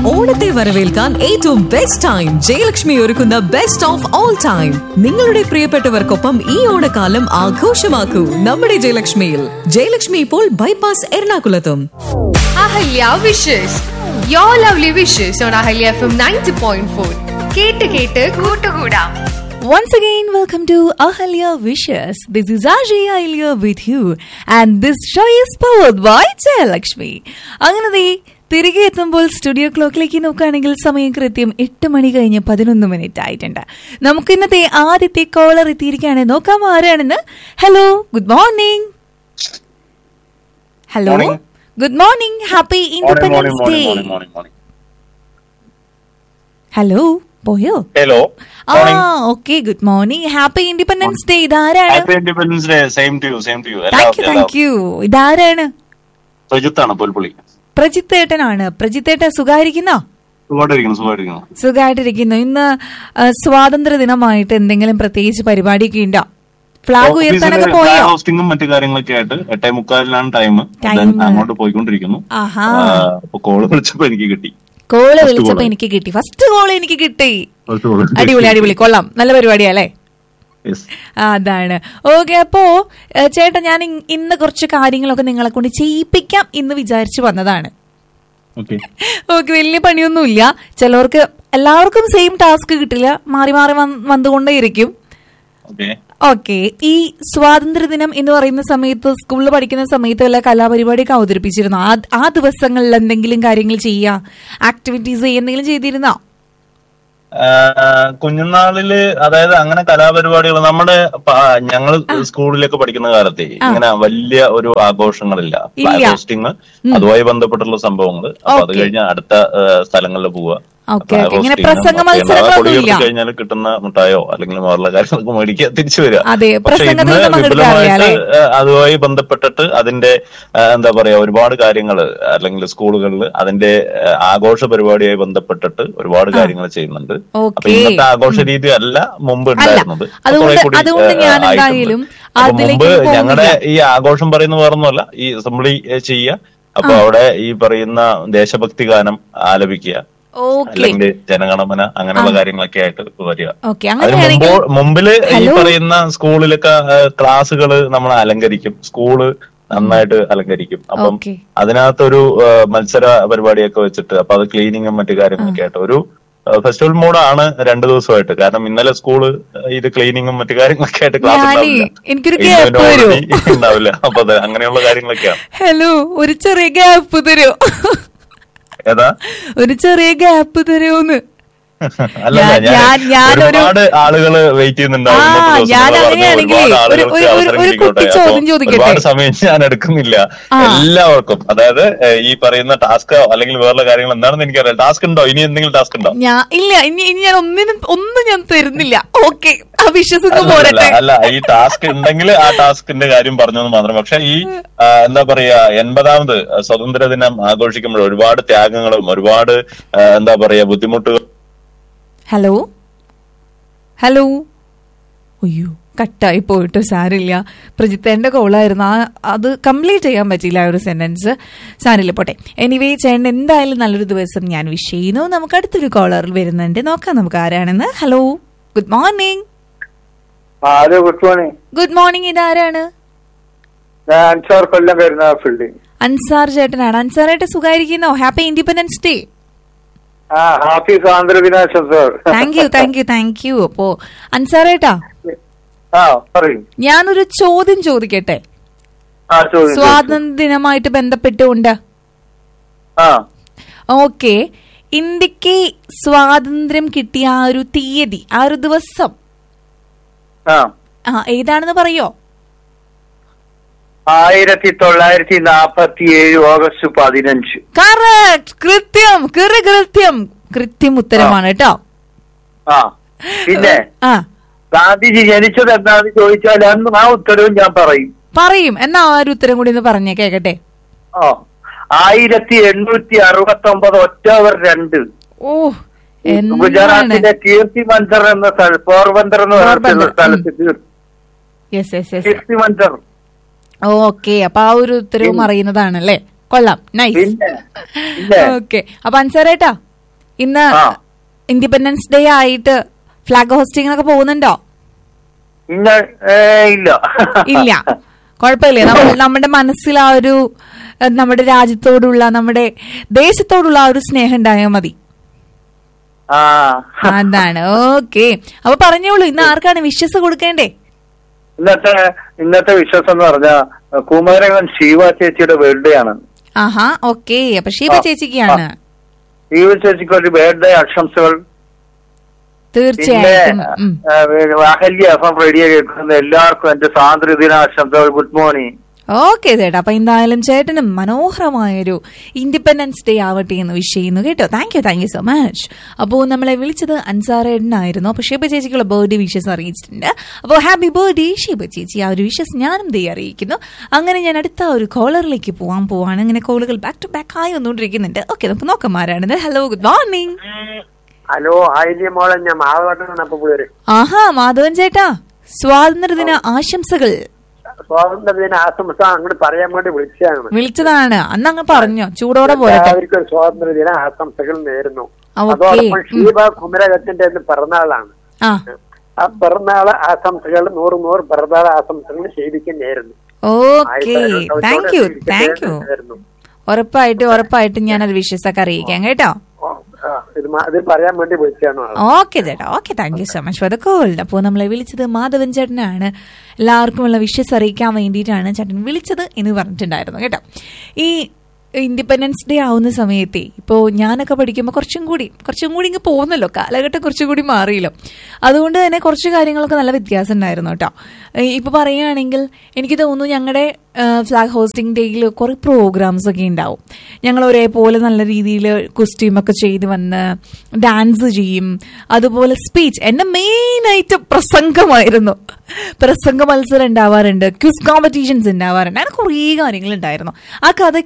ഓണത്തെ വരവേൽക്കാൻ ഏറ്റവും ബെസ്റ്റ് ടൈം ജയലക്ഷ്മി ഒരുക്കുന്ന ബെസ്റ്റ് ഓഫ് ഓൾ ടൈം നിങ്ങളുടെ പ്രിയപ്പെട്ടവർക്കൊപ്പം ഈ ഓണക്കാലം ആഘോഷമാക്കൂ നമ്മുടെ ജയലക്ഷ്മിയിൽ ജയലക്ഷ്മി ഇപ്പോൾ ബൈപ്പാസ് എറണാകുളത്തും Ahalya wishes you lovely wishes on Ahalya F M ninety point four കേട്ട് കേട്ട് കൂട്ടുകൂടാം Once again, welcome to Ahalya Wishes. This is Ajay Ahalya with you, and this show is powered by Jayalakshmi. അങ്ങനെ ദേ തിരികെ എത്തുമ്പോൾ സ്റ്റുഡിയോ ക്ലോക്കിലേക്ക് നോക്കുകയാണെങ്കിൽ സമയം കൃത്യം എട്ട് മണി കഴിഞ്ഞ് പതിനൊന്ന് മിനിറ്റ് ആയിട്ടുണ്ട് നമുക്ക് ഇന്നത്തെ ആദ്യത്തെ കോളർ എത്തിയിരിക്കുകയാണ് നോക്കാം ആരാണെന്ന് hello good morning hello Morning. Good morning happy Morning, morning, independence day morning, morning, morning, morning. Hello പോയോ Hello. ആ Morning. Okay good morning happy independence day ഇതാരാണ് Happy Independence Day. Same to you, same to you. Thank you thank you ഇതാരാണ് പ്രജിത്താണ് പുൽപ്പുള്ളി പ്രജിത്തേട്ടനാണ് പ്രജിത്തേട്ടൻ സുഖായിരിക്കുന്നോ സുഖമായിട്ടിരിക്കുന്നു സുഖമായിട്ടിരിക്കുന്നു സുഖമായിട്ടിരിക്കുന്നു ഇന്ന് ആ, സ്വാതന്ത്ര്യ ദിനമായിട്ട് എന്തെങ്കിലും പ്രത്യേകിച്ച് പരിപാടിയൊക്കെ ഉണ്ടോ ഫ്ലാഗ് ഉയർത്താനൊക്കെ പോയോ ഹോസ്റ്റിംഗും മറ്റു കാര്യങ്ങളൊക്കെ ആയിട്ട് എട്ടേ മുക്കാലിലാണ് ടൈം Time. അങ്ങോട്ട് പോയിക്കൊണ്ടിരിക്കുന്നു ആഹാ ആ, അപ്പൊ കോള് വിളിച്ചപ്പോ എനിക്ക് കിട്ടി കോള് First വിളിച്ചപ്പോ call. എനിക്ക് കിട്ടി ഫസ്റ്റ് കോള് എനിക്ക് കിട്ടി First call. അടിപൊളി അടിപൊളി കൊള്ളാം നല്ല പരിപാടിയല്ലേ Yes. അതാണ് ഓക്കെ അപ്പോ ഏ, ചേട്ടാ ഞാൻ ഇ- ഇന്ന് കുറച്ച് കാര്യങ്ങളൊക്കെ നിങ്ങളെ കൊണ്ട് ചെയ്യിപ്പിക്കാം എന്ന് വിചാരിച്ചു വന്നതാണ് Okay. ഓക്കെ വലിയ പണിയൊന്നുമില്ല ചിലവർക്ക് എല്ലാവർക്കും സെയിം ടാസ്ക് കിട്ടില്ല മാറി മാറി വന്ന് വന്നുകൊണ്ടേയിരിക്കും Okay. ഓക്കെ ഈ സ്വാതന്ത്ര്യ ദിനം എന്ന് പറയുന്ന സമയത്ത് സ്കൂളിൽ പഠിക്കുന്ന സമയത്ത് വല്ല കലാപരിപാടിയൊക്കെ അവതരിപ്പിച്ചിരുന്നോ ആ ആ ദിവസങ്ങളിൽ എന്തെങ്കിലും കാര്യങ്ങൾ ചെയ്യുക ആക്ടിവിറ്റീസ് ചെയ്യുക എന്തെങ്കിലും ചെയ്തിരുന്നോ ആ, കുഞ്ഞുനാളില് അതായത് അങ്ങനെ കലാപരിപാടികൾ നമ്മുടെ പ- ഞങ്ങള് സ്കൂളിലൊക്കെ പഠിക്കുന്ന കാലത്തെ ഇങ്ങനെ വലിയ ഒരു ആഘോഷങ്ങളില്ല ഫ്ലാഗ് ഇല്ല. ഹോസ്റ്റിംഗ് അതുമായി ബന്ധപ്പെട്ടുള്ള സംഭവങ്ങൾ അപ്പൊ അത് Okay. കഴിഞ്ഞ് അടുത്ത ആ, സ്ഥലങ്ങളിൽ പോവുക Okay, Flag okay. ഇങ്ങനെ hosting, പ്രസംഗ മറ്റേ മത്സരങ്ങളൊന്നും കൊടി ഇല്ല. ഉയർത്തി കഴിഞ്ഞാൽ കിട്ടുന്ന മുട്ടായോ അല്ലെങ്കിൽ വേറുള്ള കാര്യങ്ങളൊക്കെ മേടിക്കുക തിരിച്ചു വരിക അതെ, പക്ഷെ പ്രസംഗത്തിൽ ഇന്ന് നമുക്ക് എടുക്കാറില്ല, വിപുലമായിട്ട് അല്ലേ? ആ, അതുമായി ബന്ധപ്പെട്ടിട്ട് അതിന്റെ ആ, എന്താ പറയാ ഒരുപാട് കാര്യങ്ങൾ അല്ലെങ്കിൽ സ്കൂളുകളിൽ അതിന്റെ ആ, ആഘോഷ പരിപാടിയായി ബന്ധപ്പെട്ടിട്ട് ഒരുപാട് കാര്യങ്ങൾ ചെയ്യുന്നുണ്ട് അപ്പൊ Okay. ഇന്നത്തെ ആഘോഷ രീതി അല്ല മുമ്പ് ഉണ്ടായിരുന്നത് ഇപ്പൊ അതുകൊണ്ട്- കുറെ കൂടി, അതുകൊണ്ട് ആ, ഞാൻ ആയിട്ടുണ്ട്. എന്തായാലും അപ്പൊ അതിലേക്ക് മുമ്പ് പോകുന്നില്ല. ഞങ്ങളുടെ ഈ ആഘോഷം പറയുന്ന വേറൊന്നുമല്ല ഈ അസംബ്ലി ചെയ്യുക അപ്പൊ അവിടെ ഈ പറയുന്ന ദേശഭക്തി ഗാനം ആലപിക്കുക ഓക്കെ അല്ലെങ്കിൽ ജനഗണമന അങ്ങനെയുള്ള കാര്യങ്ങളൊക്കെ ആയിട്ട് വരിക ഓക്കെ അതിന് അങ്ങനെയാണെങ്കിൽ മുമ്പ് മുമ്പില് ഈ ഹലോ? പറയുന്ന സ്കൂളിലൊക്കെ ക്ലാസ്സുകള് നമ്മൾ അലങ്കരിക്കും സ്കൂള് നന്നായിട്ട് അലങ്കരിക്കും അപ്പം Okay. അതിനകത്തൊരു ആ, മത്സര പരിപാടിയൊക്കെ വെച്ചിട്ട് അപ്പൊ അത് ക്ലീനിങ്ങും മറ്റു കാര്യങ്ങളൊക്കെ ആയിട്ട് ഒരു ഫെസ്റ്റിവൽ മോഡാണ് രണ്ടു ദിവസമായിട്ട് കാരണം ഇന്നലെ സ്കൂള് ഇത് ക്ലീനിങ്ങും മറ്റു കാര്യങ്ങളൊക്കെ ആയിട്ട് ക്ലാസ് ഞാനേ, ഉണ്ടാവില്ല എനിക്കൊരു ഇന്ന് gap already വരൂ. ഉണ്ടാവില്ല അപ്പൊ അത് അങ്ങനെയുള്ള കാര്യങ്ങളൊക്കെയാണ് ഹലോ ഒരു ചെറിയ ഗ്യാപ്പ് തരോ ഏതാ ഒരു ചെറിയ ഗ്യാപ്പ് തരുമോന്ന് അല്ല ഞാൻ- ഞാൻ ഞാൻ- ഞാനൊരു- ഒരുപാട് ആളുകള് വെയിറ്റ് ചെയ്യുന്നുണ്ടാവും ആ, ഇന്നത്തെ ദിവസം ഞാൻ എന്ന് പറഞ്ഞ് അങ്ങനെയാണെങ്കിലേ ഒരുപാട് ഒരു- ആളുകൾക്ക് ഒരു- അവസരം ഒരു കിട്ടിക്കോട്ടെ. കുട്ടി ചോദ്യം അപ്പൊ ചോദിക്കട്ടെ? ഒരുപാട് സമയം ഞാൻ എടുക്കുന്നില്ല ആ. എല്ലാവർക്കും അതായത് ഏഹ്, ഈ പറയുന്ന ടാസ്ക് അല്ലെങ്കിൽ വേറെ കാര്യങ്ങൾ എന്താണെന്ന് എനിക്കറിയാം ടാസ്ക് ഉണ്ടോ ഇനി എന്തെങ്കിലും ടാസ്ക് ഉണ്ടോ ഞാൻ ഇല്ല ഇനി ഇനി ഞാൻ ഒന്നിനും ഒന്നും ഞാൻ തരുന്നില്ല ഓക്കെ ആ വിശ്വസിച്ച് അല്ല, പോരട്ടെ അല്ല ഈ ടാസ്ക് ഉണ്ടെങ്കിൽ ആ ടാസ്കിന്റെ കാര്യം പറഞ്ഞു എന്ന് മാത്രം പക്ഷെ ഈ ആ, എന്താ പറയാ എൺപതാമത് സ്വതന്ത്ര ദിനം ആഘോഷിക്കുമ്പോൾ ഒരുപാട് ത്യാഗങ്ങളും ഒരുപാട് ആ, എന്താ പറയാ ബുദ്ധിമുട്ടുകൾ ഹലോ ഹലോ അയ്യോ കട്ടായി പോയിട്ട് സാരില്ല പ്രജിത്തേന്റെ കോളായിരുന്നു ആ അത് കംപ്ലീറ്റ് ചെയ്യാൻ പറ്റിയില്ല ആ ഒരു സെന്റൻസ് സാരില്ല പോട്ടെ എനിവേ ചേട്ടൻ എന്തായാലും നല്ലൊരു ദിവസം ഞാൻ വിഷ് ചെയ്യുന്നു നമുക്ക് അടുത്തൊരു കോളർ വരുന്നുണ്ട് നോക്കാം നമുക്ക് ആരാണെന്ന് ഹലോ ഗുഡ് മോർണിംഗ് ആ hello good morning good morning ഇതാരാണ് ഞാൻ അൻസാർ കൊല്ലം വരുന്ന ഫീൽഡിൽ അൻസാർ ചേട്ടനാണ് അൻസാറായിട്ട് സുഖമായിരിക്കുന്നോ ഹാപ്പി ഇൻഡിപെൻഡൻസ് ഡേ ആ ഹാപ്പി സ്വാതന്ത്ര്യ ദിനാശംസകൾ thank you thank you thank you അപ്പോ അൻസാറേട്ടാ ആ പറയും ഞാനൊരു ചോദ്യം ചോദിക്കട്ടെ ആ ചോദ്യം ചോദിച്ചോ. സ്വാതന്ത്ര്യ ദിനമായിട്ട് ബന്ധപ്പെട്ടുകൊണ്ട് ആ ഓക്കെ ഇന്ത്യക്ക് സ്വാതന്ത്ര്യം കിട്ടിയ ആ ഒരു തീയതി ആ ഒരു ദിവസം ആ ആ ഏതാണെന്ന് പറയോ ആയിരത്തി തൊള്ളായിരത്തി നാപ്പത്തി ഏഴ് ഓഗസ്റ്റ് പതിനഞ്ച് കറക്റ്റ് കൃത്യം കൃ കൃത്യം കൃത്യം ഉത്തരമാണ് കേട്ടോ ആ പിന്നെ ആ ഗാന്ധിജി ജനിച്ചത് എന്താന്ന് ചോദിച്ചാൽ അന്ന് ആ ഉത്തരവും ഞാൻ പറയും പറയും എന്നാ ആ ഒരു ഉത്തരം കൂടി ഒന്ന് പറഞ്ഞേ കേക്കട്ടെ ആ ആയിരത്തി എണ്ണൂറ്റി അറുപത്തി ഒമ്പത് ഒക്ടോബർ രണ്ട് ഓ എന്താണ് ഗുജറാത്തിലെ കീർത്തി മന്ദർ എന്ന സ്ഥലം പോർബന്ദർ എന്ന് പറഞ്ഞ പോർബന്ദർ, സ്ഥലത്ത് കീർ- yes yes yes Keerthi Mandir okay അപ്പൊ ആ ഒരു ഉത്തരവും അറിയുന്നതാണല്ലേ കൊള്ളാം നൈസ് പിന്നെ ഇല്ലേ ഓക്കെ അപ്പൊ അൻസാറേട്ടാ ഇന്ന് ആ. ഇൻഡിപെൻഡൻസ് ഡേ ആയിട്ട് ഫ്ലാഗ് ഹോസ്റ്റിങ്ങിനൊക്കെ പോകുന്നുണ്ടോ ഇന്ന ഏ, ഇല്ല ഇല്ല കുഴപ്പമില്ല നമ്മൾ നമ്മുടെ മനസ്സിൽ ആ ഒരു ഏഹ്, നമ്മുടെ രാജ്യത്തോടുള്ള നമ്മുടെ ദേശത്തോടുള്ള ആ ഒരു സ്നേഹം ഉണ്ടായാൽ മതി ആ അതാണ് ഓക്കെ അപ്പൊ പറഞ്ഞോളൂ ഇന്ന് ആർക്കാണ് വിശ്വസ് കൊടുക്കേണ്ടേ ഇന്നത്തെ ഇന്നത്തെ വിശ്വാസം എന്ന് പറഞ്ഞ കുമാരകൻ ശിവ ചേച്ചിയുടെ ബർത്ത്ഡേ ആണ് ആഹാ ഓക്കെ അപ്പൊ ഷീബ ആ, ചേച്ചിക്കാണ് ശിവ ചേച്ചിക്ക് ഒരു ബർത്ത്ഡേ ആശംസകൾ പിന്നെ തീർച്ചയായിട്ടും ഉം. ആ, അഹല്യ എഫ് എം റേഡിയോ കേൾക്കുന്ന എല്ലാവർക്കും എന്റെ സ്വാതന്ത്ര്യ ദിനാശംസകൾ ഗുഡ് മോർണിംഗ് ഓക്കെ ചേട്ടാ അപ്പൊ എന്തായാലും ചേട്ടനും മനോഹരമായൊരു ഇൻഡിപെൻഡൻസ് ഡേ ആവട്ടെ എന്ന് വിഷ് ചെയ്യുന്നു കേട്ടോ thank you thank you so much അപ്പോൾ നമ്മളെ വിളിച്ചത് അൻസാറേടനായിരുന്നു അപ്പൊ ഷീബ ചേച്ചിക്കുള്ള ബർത്ത്ഡേ വിഷസ് അറിയിച്ചിട്ടുണ്ട് അപ്പോൾ ഹാപ്പി ബർത്ത്ഡേ ഷീബ ചേച്ചി ആ ഒരു വിഷസ് ഞാനും ദേ അറിയിക്കുന്നു അങ്ങനെ ഞാൻ അടുത്ത ഒരു കോളറിലേക്ക് പോകാൻ പോവാണ് അങ്ങനെ കോളുകൾ ബാക്ക് ടു ബാക്ക് ആയി വന്നുകൊണ്ടിരിക്കുന്നുണ്ട് ഓക്കെ നമുക്ക് നോക്കാം ആരാണെന്ന് hello good morning hello Ayilya മോളെ ഞാൻ മാവട്ടനാണ് അപ്പൊ പുള്ളേര് ആഹാ മാധവൻ ചേട്ടാ സ്വാതന്ത്ര്യദിന ആശംസകൾ സ്വാതന്ത്ര്യ ദിന ആശംസ അങ്ങോട്ട് പറയാൻ വേണ്ടി വിളിച്ചതാണ് വിളിച്ചതാണ് അന്ന് അങ്ങ് പറഞ്ഞോ ചൂടോടെ പോരട്ടെ എല്ലാവർക്കും ഒരു സ്വാതന്ത്ര്യ ദിന ആശംസകൾ നേരുന്നു ആ, ഓക്കേ. അതോടൊപ്പം ഷീബ കുമരകത്തിന്റെ ഇന്ന് പിറന്നാളാണ് ആ ആ പിറന്നാൾ ആശംസകൾ നൂറ് നൂറ് പിറന്നാൾ ആശംസകൾ ഷീബിക്ക് നേരുന്നു okay thank you thank you ഉറപ്പായിട്ടും ഉറപ്പായിട്ടും ഞാനത് വിശ്വസൊക്കെ അറിയിക്കാം കേട്ടോ ഓ, ആ, ഇത് മ- ഇത് പറയാൻ വേണ്ടി വിളിച്ചാണ് ആള്. ഓക്കെ ചേട്ടാ okay thank you so much for the call അപ്പോൾ നമ്മളെ വിളിച്ചത് മാധവൻ ചേട്ടനാണ് എല്ലാവർക്കുമുള്ള വിഷസ് അറിയിക്കാൻ വേണ്ടിയിട്ടാണ് ചേട്ടൻ വിളിച്ചത് എന്ന് പറഞ്ഞിട്ടുണ്ടായിരുന്നു കേട്ടോ ഈ ഇൻഡിപെൻഡൻസ് ഡേ ആവുന്ന സമയത്തെ ഇപ്പോൾ ഞാനൊക്കെ പഠിക്കുമ്പോൾ കുറച്ചും കൂടി കുറച്ചും കൂടി ഇങ്ങ് പോകുന്നല്ലോ കാലഘട്ടം കുറച്ചും കൂടി മാറിയല്ലോ അതുകൊണ്ട് തന്നെ കുറച്ച് കാര്യങ്ങളൊക്കെ നല്ല വ്യത്യാസം ഉണ്ടായിരുന്നു കേട്ടോ ഇപ്പോൾ പറയുകയാണെങ്കിൽ എനിക്ക് തോന്നുന്നു ഞങ്ങളുടെ ഫ്ലാഗ് ഹോസ്റ്റിംഗ് ഡേയിൽ കുറേ പ്രോഗ്രാംസ് ഒക്കെ ഉണ്ടാവും ഞങ്ങൾ ഒരേപോലെ നല്ല രീതിയിൽ ഒക്കെ ചെയ്ത് വന്ന് ഡാൻസ് ചെയ്യും അതുപോലെ സ്പീച്ച് എന്റെ മെയിൻ ആയിട്ട് പ്രസംഗമായിരുന്നു പ്രസംഗ മത്സരം ഉണ്ടാവാറുണ്ട് ക്യൂസ് കോമ്പറ്റീഷൻസ് ഉണ്ടാവാറുണ്ട് അങ്ങനെ കുറേ കാര്യങ്ങൾ ഉണ്ടായിരുന്നു ആ കഥ